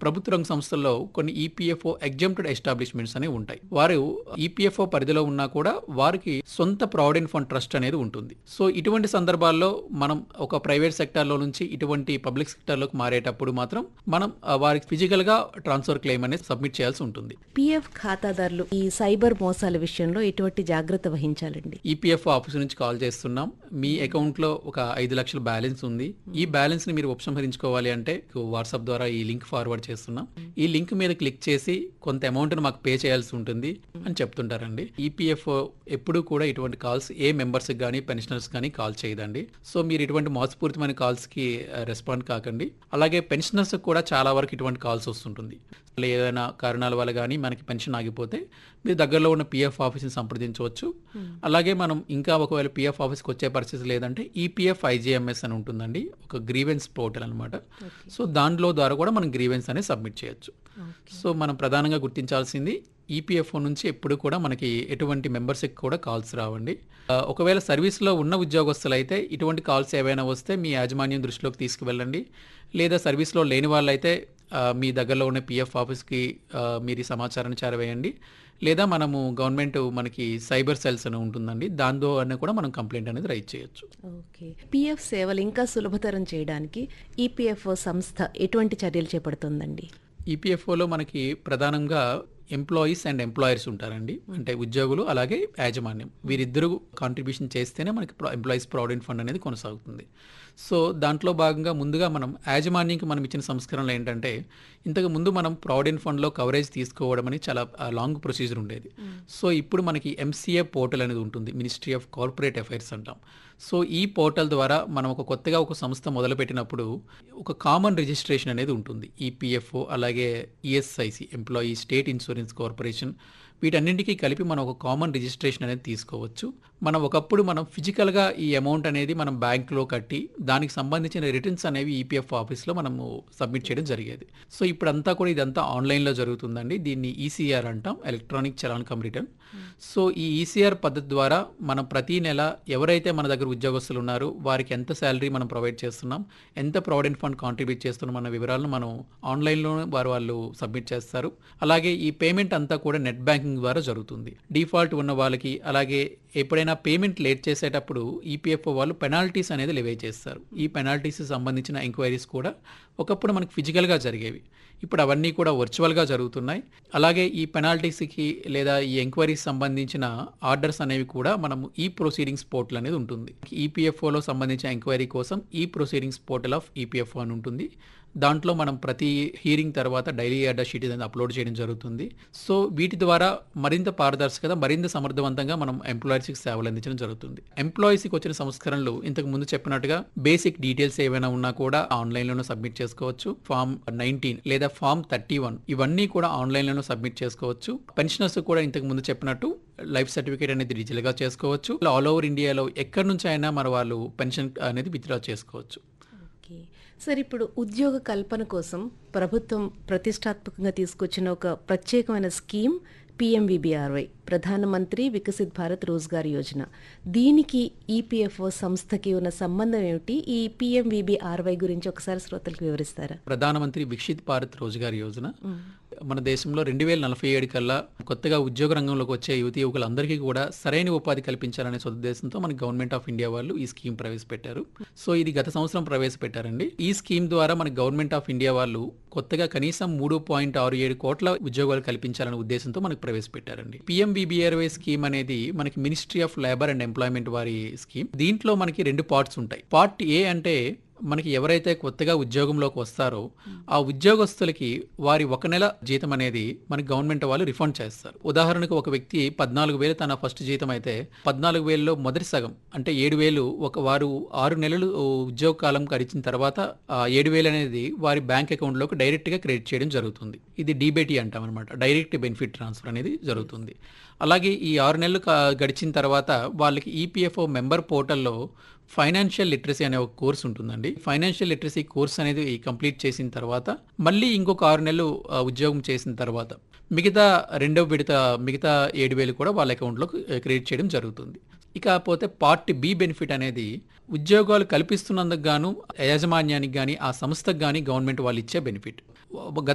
ప్రభుత్వ రంగ సంస్థల్లో కొన్ని ఈపీఎఫ్ఓ ఎగ్జామ్టెడ్ ఎస్టాబ్లిష్మెంట్స్ అనేవి ఉంటాయి వారు ఈపీఎఫ్ఓ పరిధిలో ఉన్నా కూడా వారికి సొంత ప్రావిడెంట్ ఫండ్ ట్రస్ట్ అనేది ఉంటుంది సో ఇటువంటి సందర్భాల్లో మనం ఒక ప్రైవేట్ సెక్టార్లో నుంచి ఇటువంటి పబ్లిక్ సెక్టార్లోకి మారేటప్పుడు మాత్రం మనం ఆ, వారికి ఫిజికల్ గా ట్రాన్స్ఫర్ క్లెయిమ్ అనేది సబ్మిట్ చేయాల్సి ఉంటుంది పిఎఫ్ ఖాతాదారులు ఈ సైబర్ మోసాల విషయంలో ఎటువంటి జాగ్రత్త వహించాలండి ఈపీఎఫ్ఓ ఆఫీస్ నుంచి కాల్ చేస్తున్నాం మీ అకౌంట్ లో ఒక ఐదు లక్షల బ్యాలెన్స్ ఉంది ఈ బ్యాలెన్స్ ని మీరు ఉపసంహరించుకోవాలి అంటే వాట్సాప్ ద్వారా ఈ లింక్ ఫార్వర్డ్ చేస్తున్నాం ఈ లింక్ మీద క్లిక్ చేసి కొంత అమౌంట్ మాకు పే చేయాల్సి ఉంటుంది అని చెప్తుంటారండి ఈపీఎఫ్ఓ ఎప్పుడు కూడా ఇటువంటి కాల్స్ ఏ మెంబర్స్ కానీ పెన్షనర్స్ కానీ కాల్ చేయదండి సో మీరు ఇటువంటి మోసపూరితమైన కాల్స్ కి రెస్పాండ్ కాకండి అలాగే పెన్షనర్స్ కూడా చాలా వరకు ఇటువంటి కాల్స్ వస్తుంటుంది అలా ఏదైనా కారణాల వల్ల కానీ మనకి పెన్షన్ ఆగిపోతే మీరు దగ్గరలో ఉన్న పిఎఫ్ ఆఫీస్ని సంప్రదించవచ్చు అలాగే మనం ఇంకా ఒకవేళ పిఎఫ్ ఆఫీస్కి వచ్చే పరిస్థితి లేదంటే ఈపీఎఫ్ ఐజీఎంఎస్ అని ఉంటుందండి ఒక గ్రీవెన్స్ పోర్టల్ అనమాట సో దాంట్లో ద్వారా కూడా మనం గ్రీవెన్స్ అనేది సబ్మిట్ చేయొచ్చు సో మనం ప్రధానంగా గుర్తించాల్సింది ఈపీఎఫ్ఓ నుంచి ఎప్పుడు కూడా మనకి ఎటువంటి మెంబర్స్కి కూడా కాల్స్ రావండి ఆ, ఒకవేళ సర్వీస్లో ఉన్న ఉద్యోగస్తులు అయితే ఇటువంటి కాల్స్ ఏవైనా వస్తే మీ యాజమాన్యం దృష్టిలోకి తీసుకువెళ్ళండి లేదా సర్వీస్లో లేని వాళ్ళైతే ఆ, మీ దగ్గరలో ఉన్న పిఎఫ్ ఆఫీస్కి ఆ, మీరు ఈ సమాచారాన్ని చేరవేయండి లేదా మనము గవర్నమెంట్ మనకి సైబర్ సెల్స్ అని ఉంటుందండి దాంతో అనే కూడా మనం కంప్లైంట్ అనేది రైట్ చేయొచ్చు ఓకే పిఎఫ్ సేవలు ఇంకా సులభతరం చేయడానికి ఈపీఎఫ్ఓ సంస్థ ఎటువంటి చర్యలు చేపడుతుందండి ఈపీఎఫ్ఓలో మనకి ప్రధానంగా ఎంప్లాయీస్ అండ్ ఎంప్లాయర్స్ ఉంటారండి అంటే ఉద్యోగులు అలాగే యాజమాన్యం వీరిద్దరూ కాంట్రిబ్యూషన్ చేస్తేనే మనకి ఎంప్లాయీస్ ప్రావిడెంట్ ఫండ్ అనేది కొనసాగుతుంది సో దాంట్లో భాగంగా ముందుగా మనం యాజమాన్యంకి మనం ఇచ్చిన సంస్కరణలు ఏంటంటే ఇంతకు ముందు మనం ప్రావిడెంట్ ఫండ్లో కవరేజ్ తీసుకోవడం అని చాలా లాంగ్ ప్రొసీజర్ ఉండేది సో ఇప్పుడు మనకి ఎంసీఏ పోర్టల్ అనేది ఉంటుంది మినిస్ట్రీ ఆఫ్ కార్పొరేట్ అఫైర్స్ అంటాం సో ఈ పోర్టల్ ద్వారా మనం ఒక కొత్తగా ఒక సంస్థ మొదలుపెట్టినప్పుడు ఒక కామన్ రిజిస్ట్రేషన్ అనేది ఉంటుంది ఈపీఎఫ్ఓ అలాగే ESIC employee state insurance corporation వీటన్నింటికీ కలిపి మనం ఒక కామన్ రిజిస్ట్రేషన్ అనేది తీసుకోవచ్చు మనం ఒకప్పుడు మనం ఫిజికల్గా ఈ అమౌంట్ అనేది మనం బ్యాంక్లో కట్టి దానికి సంబంధించిన రిటర్న్స్ అనేవి ఈపీఎఫ్ ఆఫీస్లో మనము సబ్మిట్ చేయడం జరిగేది సో ఇప్పుడంతా కూడా ఇదంతా ఆన్లైన్లో జరుగుతుందండి దీన్ని ఈసీఆర్ అంటాం electronic challan cum return so ఈ ఈసీఆర్ పద్ధతి ద్వారా మనం ప్రతి నెల ఎవరైతే మన దగ్గర ఉద్యోగస్తులు ఉన్నారో వారికి ఎంత శాలరీ మనం ప్రొవైడ్ చేస్తున్నాం ఎంత ప్రావిడెంట్ ఫండ్ కాంట్రిబ్యూట్ చేస్తున్నాం అన్న వివరాలను మనం ఆన్లైన్లో వారు వాళ్ళు సబ్మిట్ చేస్తారు అలాగే ఈ పేమెంట్ అంతా కూడా నెట్ బ్యాంకింగ్ ద్వారా జరుగుతుంది డిఫాల్ట్ ఉన్న వాళ్ళకి అలాగే ఎప్పుడైనా పేమెంట్ లేట్ చేసేటప్పుడు ఈపీఎఫ్ఓ వాళ్ళు పెనాల్టీస్ అనేది లెవే చేస్తారు ఈ పెనాల్టీస్ సంబంధించిన ఎంక్వైరీస్ కూడా ఒకప్పుడు మనకు ఫిజికల్గా జరిగేవి ఇప్పుడు అవన్నీ కూడా వర్చువల్గా జరుగుతున్నాయి అలాగే ఈ పెనాల్టీస్కి లేదా ఈ ఎంక్వైరీస్ సంబంధించిన ఆర్డర్స్ అనేవి కూడా మనం ఈ ప్రొసీడింగ్స్ పోర్టల్ అనేది ఉంటుంది ఈపీఎఫ్ఓలో సంబంధించిన ఎంక్వైరీ కోసం ఈ ప్రొసీడింగ్స్ పోర్టల్ ఆఫ్ ఈపీఎఫ్ఓ అని ఉంటుంది దాంట్లో మనం ప్రతి హీరింగ్ తర్వాత డైలీ ఆర్డర్ షీట్ అనేది అప్లోడ్ చేయడం జరుగుతుంది సో వీటి ద్వారా మరింత పారదర్శకత మరింత సమర్థవంతంగా మనం ఎంప్లాయీస్కి సేవలు అందించడం జరుగుతుంది ఎంప్లాయీస్కి వచ్చిన సంస్కరణలు ఇంతకు ముందు చెప్పినట్టుగా బేసిక్ డీటెయిల్స్ ఏవైనా ఉన్నా కూడా ఆన్లైన్లోనే సబ్మిట్ చేసుకోవచ్చు ఫామ్ నైన్టీన్ లేదా ఫామ్ థర్టీ వన్ ఇవన్నీ కూడా ఆన్లైన్లోనే సబ్మిట్ చేసుకోవచ్చు పెన్షనర్స్ కూడా ఇంతకు ముందు చెప్పినట్టు లైఫ్ సర్టిఫికేట్ అనేది డిజిటల్గా చేసుకోవచ్చు ఆల్ ఓవర్ ఇండియాలో ఎక్కడి నుంచి అయినా మన వాళ్ళు పెన్షన్ అనేది విత్డ్రా చేసుకోవచ్చు ఓకే సార్ ఇప్పుడు ఉద్యోగ కల్పన కోసం ప్రభుత్వం ప్రతిష్టాత్మకంగా తీసుకొచ్చిన ఒక ప్రత్యేకమైన స్కీమ్ పిఎంవిబిఆర్వై ప్రధానమంత్రి వికసిత్ భారత్ రోజ్గార్ యోజన దీనికి ఈపీఎఫ్ఓ సంస్థకి ఉన్న సంబంధం ఏమిటి ఈ పిఎంవిబిఆర్వై గురించి ఒకసారి శ్రోతలకు వివరిస్తారా ప్రధానమంత్రి విక్షిత్ భారత్ రోజ్గార్ యోజన మన దేశంలో రెండు వేల నలభై ఏడు కల్లా కొత్తగా ఉద్యోగ రంగంలోకి వచ్చే యువతి యువకులందరికీ కూడా సరైన ఉపాధి కల్పించాలనే సదుద్దేశంతో మన గవర్నమెంట్ ఆఫ్ ఇండియా వాళ్ళు ఈ స్కీమ్ ప్రవేశపెట్టారు సో ఇది గత సంవత్సరం ప్రవేశపెట్టారండి ఈ స్కీమ్ ద్వారా మన గవర్నమెంట్ ఆఫ్ ఇండియా వాళ్ళు కొత్తగా కనీసం మూడు పాయింట్ ఆరు ఏడు కోట్ల ఉద్యోగాలు కల్పించాలనే ఉద్దేశంతో మనకు ప్రవేశపెట్టారండి పిఎంబీబీఆర్వై స్కీమ్ అనేది మనకి ministry of labour and employment వారి స్కీమ్ దీంట్లో మనకి రెండు పార్ట్స్ ఉంటాయి పార్ట్ ఏ అంటే మనకి ఎవరైతే కొత్తగా ఉద్యోగంలోకి వస్తారో ఆ ఉద్యోగస్తులకి వారి ఒక నెల జీతం అనేది మనకి గవర్నమెంట్ వాళ్ళు రిఫండ్ చేస్తారు ఉదాహరణకు ఒక వ్యక్తి పద్నాలుగు వేలు తన ఫస్ట్ జీతం అయితే పద్నాలుగు వేలలో మొదటి సగం అంటే ఏడు వేలు ఒక వారు ఆరు నెలలు ఉద్యోగ కాలం గడిచిన తర్వాత ఆ ఏడు వేలు అనేది వారి బ్యాంక్ అకౌంట్లోకి డైరెక్ట్గా క్రెడిట్ చేయడం జరుగుతుంది ఇది డీబేటీ అంటాం అనమాట డైరెక్ట్ బెనిఫిట్ ట్రాన్స్ఫర్ అనేది జరుగుతుంది అలాగే ఈ ఆరు నెలలు కా- గడిచిన తర్వాత వాళ్ళకి ఈపీఎఫ్ఓ మెంబర్ పోర్టల్లో ఫైనాన్షియల్ లిటరసీ అనే ఒక కోర్స్ ఉంటుందండి ఫైనాన్షియల్ లిటరసీ కోర్స్ అనేది కంప్లీట్ చేసిన తర్వాత మళ్ళీ ఇంకొక ఆరు నెలలు ఆ, ఉద్యోగం చేసిన తర్వాత మిగతా రెండవ విడత మిగతా ఏడు వేలు కూడా వాళ్ళ అకౌంట్లో క్రెడిట్ చేయడం జరుగుతుంది ఇకపోతే పార్ట్ బి బెనిఫిట్ అనేది ఉద్యోగాలు కల్పిస్తున్నందుకు గాను యాజమాన్యానికి కానీ ఆ సంస్థకు కానీ గవర్నమెంట్ వాళ్ళు ఇచ్చే బెనిఫిట్ గత